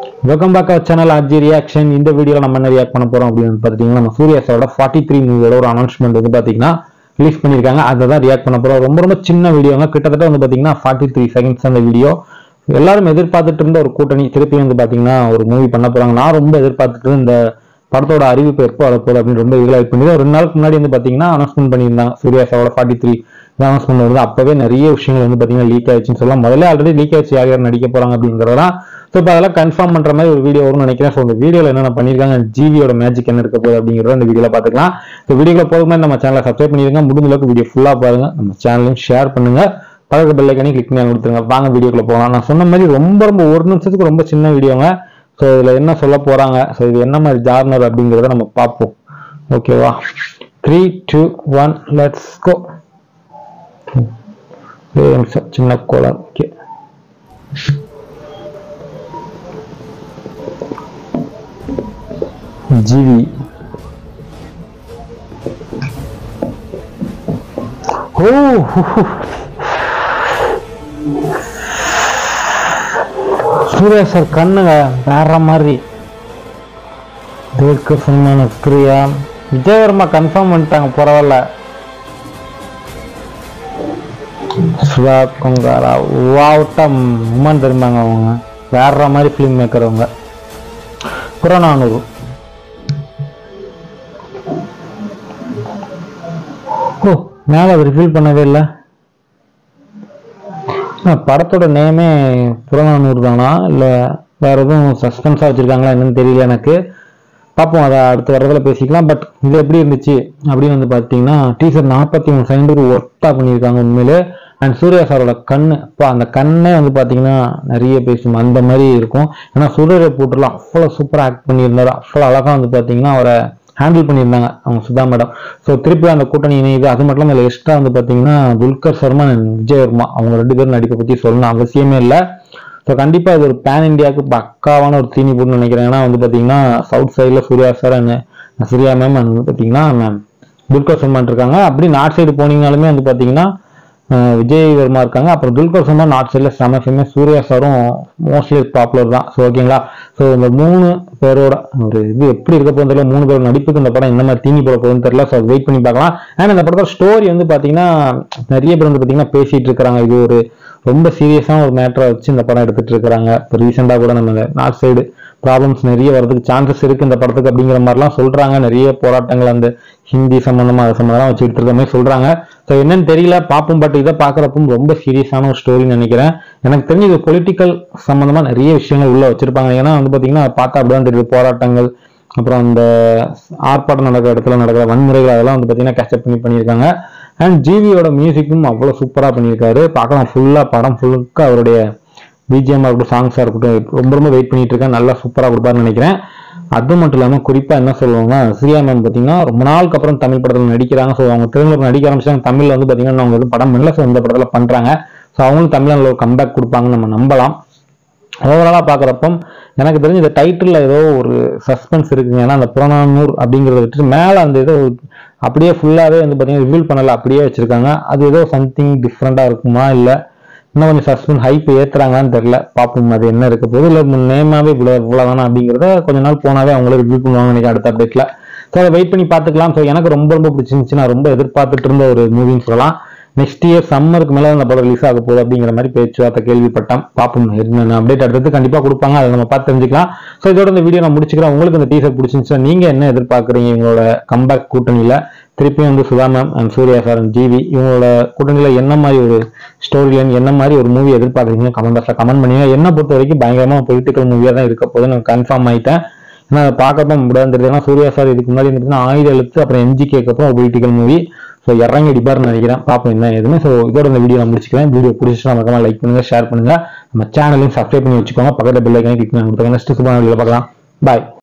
welcome back our channel RG reaction இந்த வீடியோவில் நம்ம என்ன ரியாக்ட் பண்ண போறோம் அப்படின்னு பார்த்தீங்கன்னா நம்ம சூர்யாஸோட ஃபார்ட்டி த்ரீ மூவியோட ஒரு அனௌன்ஸ்மெண்ட் வந்து பார்த்தீங்கன்னா ரிலீஸ் பண்ணியிருக்காங்க அதை தான் ரியாக்ட் பண்ண போறோம் ரொம்ப ரொம்ப சின்ன வீடியோங்க கிட்டத்தட்ட வந்து பார்த்தீங்கன்னா ஃபார்ட்டி த்ரீ செகண்ட்ஸ் அந்த வீடியோ எல்லாரும் எதிர்பார்த்துட்டு இருந்த ஒரு கூட்டணி திருப்பி வந்து பார்த்தீங்கன்னா ஒரு மூவி பண்ண போறாங்க நான் ரொம்ப எதிர்பார்த்துட்டு இருந்த இந்த படத்தோட அறிவிப்பு எப்போ வரப்போகுது அப்படின்னு ரொம்ப ஈகலாக பண்ணி ஒரு ரெண்டு நாளுக்கு முன்னாடி வந்து பார்த்தீங்கன்னா அனௌன்ஸ்மெண்ட் பண்ணியிருந்தாங்க சூர்யாஸோட ஃபார்ட்டி த்ரீ அனௌன்ஸ்மெண்ட் வந்து அப்பவே நிறைய விஷயங்கள் வந்து பார்த்தீங்கன்னா லீக் ஆயிடுச்சுன்னு சொல்லலாம் முதல்ல ஆல்ரெடி லீக் ஆயிடுச்சு யார் யார் நடிக்க போறாங்க அப்படிங்கிறதெல்லாம் ஸோ இப்போ அதெல்லாம் கன்ஃபார்ம் பண்ற மாதிரி ஒரு வீடியோ வரும்னு நினைக்கிறேன் ஸோ இந்த வீடியோவில் என்னென்ன பண்ணியிருக்காங்க ஜிவியோட மேஜிக் என்ன இருக்க போகுது அப்படிங்கிறத இந்த வீடியோவில் பார்த்துக்கலாம் ஸோ வீடியோவில் போதுமே நம்ம சேனலை சப்ஸ்கிரைப் பண்ணிருங்க முடிஞ்ச அளவுக்கு வீடியோ ஃபுல்லாக பாருங்க நம்ம சேனலையும் ஷேர் பண்ணுங்க பக்கத்து பெல்லைக்கனே கிளிக் பண்ணி கொடுத்துருங்க வாங்க வீடியோக்குள்ள போகலாம் நான் சொன்ன மாதிரி ரொம்ப ரொம்ப ஒரு நிமிஷத்துக்கு ரொம்ப சின்ன வீடியோங்க ஸோ இதில் என்ன சொல்ல போறாங்க ஸோ இது என்ன மாதிரி ஜார்னர் அப்படிங்கிறத நம்ம பார்ப்போம் ஓகேவா three two one let's go நிமிஷம் சின்ன கோலம் ஓகே ஜிவி ஓ சூர்யா சார் கண்ணுங்க வேற மாதிரி தீர்க்க சினிமான பிரியா விஜயவர்மா கன்ஃபார்ம் பண்ணிட்டாங்க பரவாயில்ல சுதா கொங்காரா வாவுட்டா உமன் தெரியுமாங்க அவங்க வேற மாதிரி ஃபிலிம் மேக்கர் அவங்க புறநானூறு ஓ மேலே அது ரிவீல் பண்ணவே இல்லை ஆ, படத்தோட நேமே புறநானூறு தானா இல்லை வேற எதுவும் சஸ்பென்ஸாக வச்சிருக்காங்களா என்னன்னு தெரியல எனக்கு பார்ப்போம் அதை அடுத்து வரதுல பேசிக்கலாம் பட் இது எப்படி இருந்துச்சு அப்படின்னு வந்து பார்த்தீங்கன்னா டீசர் நாற்பத்தி மூணு செகண்டுக்கு ஒர்த்தாக பண்ணியிருக்காங்க உண்மையிலே அண்ட் சூர்யா சாரோட கண்ணு இப்போ அந்த கண்ணே வந்து பார்த்தீங்கன்னா நிறைய பேசும் அந்த மாதிரி இருக்கும் ஏன்னா சூரியரை போட்டுலாம் அவ்வளோ சூப்பராக ஆக்ட் பண்ணியிருந்தாரு அவ்வளோ அழகாக வந்து பார்த்தீங்கன்னா அவரை ஹேண்டில் பண்ணியிருந்தாங்க அவங்க சுதா மேடம் ஸோ திருப்பி அந்த கூட்டணி இணையுது அது மட்டும் இல்லாமல் எக்ஸ்ட்ரா வந்து பார்த்தீங்கன்னா துல்கர் சர்மா and விஜய் வர்மா அவங்க ரெண்டு பேரும் நடிப்பை பற்றி சொல்லணும் அவசியமே இல்லை ஸோ கண்டிப்பாக இது ஒரு பேன் இந்தியாவுக்கு பக்காவான ஒரு தீனி போட்டுன்னு நினைக்கிறேன் ஏன்னா வந்து பார்த்தீங்கன்னா சவுத் சைடில் Suriya sir and Suriya ma'am and வந்து பார்த்தீங்கன்னா மேம் துல்கர் சல்மான் இருக்காங்க அப்படி நார்த் சைடு போனீங்கனாலுமே வந்து பார்த்தீங்கன்னா அஹ் விஜய் வர்மா இருக்காங்க அப்புறம் துல்கர் சல்மான் நார்த் சைடில் செம ஃபேமஸ் சூர்யா சாரும் மோஸ்ட்லி பாப்புலர் தான் ஸோ ஓகேங்களா ஸோ இந்த மூணு பேரோட ஒரு இது எப்படி இருக்க போகுது தெரியல மூணு பேரோட நடிப்புக்கு இந்த படம் என்ன மாதிரி தீனி போட போகுதுன்னு தெரியல ஸோ வெயிட் பண்ணி பார்க்கலாம் அண்ட் இந்த படத்தோட ஸ்டோரி வந்து பார்த்தீங்கன்னா நிறைய பேர் வந்து பார்த்தீங்கன்னா பேசிட்டு இருக்கிறாங்க இது ஒரு ரொம்ப சீரியஸான ஒரு மேட்டரை வச்சு இந்த படம் எடுத்துட்டு இருக்கிறாங்க இப்போ ரீசெண்டாக கூட நம்ம நார்த் சைடு ப்ராப்ளம்ஸ் நிறைய வரதுக்கு சான்சஸ் இருக்கு இந்த படத்துக்கு அப்படிங்கிற மாதிரிலாம் சொல்றாங்க நிறைய போராட்டங்கள் அந்த ஹிந்தி சம்பந்தமா அது சம்பந்தமா வச்சு எடுத்துருக்க மாதிரி சொல்றாங்க ஸோ என்னன்னு தெரியல பார்ப்போம் பட் இதை பார்க்குறப்பும் ரொம்ப சீரியஸான ஒரு ஸ்டோரின்னு நினைக்கிறேன் எனக்கு தெரிஞ்சு இது பொலிட்டிக்கல் சம்பந்தமா நிறைய விஷயங்கள் உள்ள வச்சிருப்பாங்க ஏன்னா வந்து பாத்தீங்கன்னா பார்த்தா அப்படிதான் தெரியுது போராட்டங்கள் அப்புறம் அந்த ஆர்ப்பாட்டம் நடக்கிற இடத்துல நடக்கிற வன்முறைகள் அதெல்லாம் வந்து பாத்தீங்கன்னா கேட்சப் பண்ணி பண்ணியிருக்காங்க அண்ட் ஜிவியோட மியூசிக்கும் அவ்வளோ சூப்பராக பண்ணியிருக்காரு பார்க்கலாம் ஃபுல்லாக படம் ஃபுல்லாக அவருடைய பிஜிஎம்மாக இருக்கட்டும் சாங்ஸாக இருக்கட்டும் ரொம்ப ரொம்ப வெயிட் பண்ணிட்டு இருக்கேன் நல்லா சூப்பராக கொடுப்பாருன்னு நினைக்கிறேன் அது மட்டும் இல்லாமல் குறிப்பாக என்ன சொல்லுவாங்கன்னா ஸ்ரீயா மேம் பார்த்தீங்கன்னா ரொம்ப நாளுக்கு அப்புறம் தமிழ் படத்தில் நடிக்கிறாங்க ஸோ அவங்க தெலுங்குல நடிக்க ஆரம்பிச்சாங்க தமிழில் வந்து பார்த்தீங்கன்னா அவங்க வந்து படம் பண்ணல ஸோ இந்த படத்தில் பண்ணுறாங்க ஸோ அவங்களும் தமிழில் ஒரு கம்பேக் கொடுப்பாங்கன்னு நம்ம நம்பலாம் ஓவராலாக பார்க்குறப்போ எனக்கு தெரிஞ்சு இந்த டைட்டிலில் ஏதோ ஒரு சஸ்பென்ஸ் இருக்குங்க ஏன்னா அந்த புறநானூர் அப்படிங்கிறத விட்டு மேலே அந்த ஏதோ அப்படியே ஃபுல்லாகவே வந்து பார்த்தீங்கன்னா ரிவீல் பண்ணல அப்படியே வச்சிருக்காங்க அது ஏதோ சம்திங் டிஃப்ரெண்ட்டாக இருக்குமா இல்லை இன்னும் கொஞ்சம் சஸ்பென்ஸ் ஹைப் ஏற்றுறாங்களான்னு தெரியல பார்ப்போம் அது என்ன இருக்க போகுது இல்லை நேமாவே இவ்வளோ இவ்வளோ தானே அப்படிங்கிறத கொஞ்ச நாள் போனாவே அவங்களே ரிவ்யூ பண்ணுவாங்க நினைக்கிறேன் அடுத்த அப்டேட்டில் ஸோ அதை வெயிட் பண்ணி பார்த்துக்கலாம் ஸோ எனக்கு ரொம்ப ரொம்ப பிடிச்சிருந்துச்சு நான் ரொம்ப எதிர்பார்த்துட்டு இருந்த ஒரு மூவின்னு சொல்லலாம் நெக்ஸ்ட் இயர் சம்மருக்கு மேலே அந்த படம் ரிலீஸ் ஆக போகுது அப்படிங்கிற மாதிரி பேச்சுவார்த்தை கேள்விப்பட்டேன் பார்ப்போம் என்னென்ன அப்டேட் அடுத்து கண்டிப்பாக கொடுப்பாங்க அதை நம்ம பார்த்து தெரிஞ்சுக்கலாம் ஸோ இதோட இந்த வீடியோ நான் முடிச்சுக்கிறேன் உங்களுக்கு இந்த டீசர் பிடிச்சிருந்துச்சுன்னா நீங்கள் என்ன எதிர்பார்க்குறீங்க இவங்களோட கம்பேக் கூட்டணியில் திருப்பியும் வந்து Sudha ma'am and Suriya sir and GV இவங்களோட கூட்டணியில் என்ன மாதிரி ஒரு ஸ்டோரி லைன் என்ன மாதிரி ஒரு மூவி எதிர்பார்க்குறீங்க கமெண்ட் பாக்ஸில் கமெண்ட் பண்ணுங்க என்ன பொறுத்த வரைக்கும் பயங்கரமாக பொலிட்டிக்கல் மூவியாக தான் இருக்க போகுது நான் கன்ஃபார்ம் ஆயிட்டேன் ஏன்னா அதை பார்க்கப்ப முடியாது தெரியுது ஏன்னா சூர்யா சார் இதுக்கு முன்னாடி இருந்துச்சுன்னா ஆயுத எழுத்து அப்புறம் எம்ஜி கேட்கப்போ ஒரு பொலிட்டிக்கல் மூவி ஸோ இறங்கி அடிப்பார்னு நினைக்கிறேன் பார்ப்போம் என்ன எதுவுமே ஸோ இதோட இந்த வீடியோ நான் முடிச்சுக்கிறேன் வீடியோ பிடிச்சிட்டு மறக்காம லைக் பண்ணுங்க ஷேர் பண்ணுங்க நம்ம சேனலையும் சப்ஸ்கிரைப் பண்ணி வச்சுக்கோங்க பக்கத்தில் பெல் ஐக்கனை கிளிக் பண்ணி கொடுத்துருங்க நெக்ஸ்ட் சுபான வீடியோ பார்க்கலாம் பாய்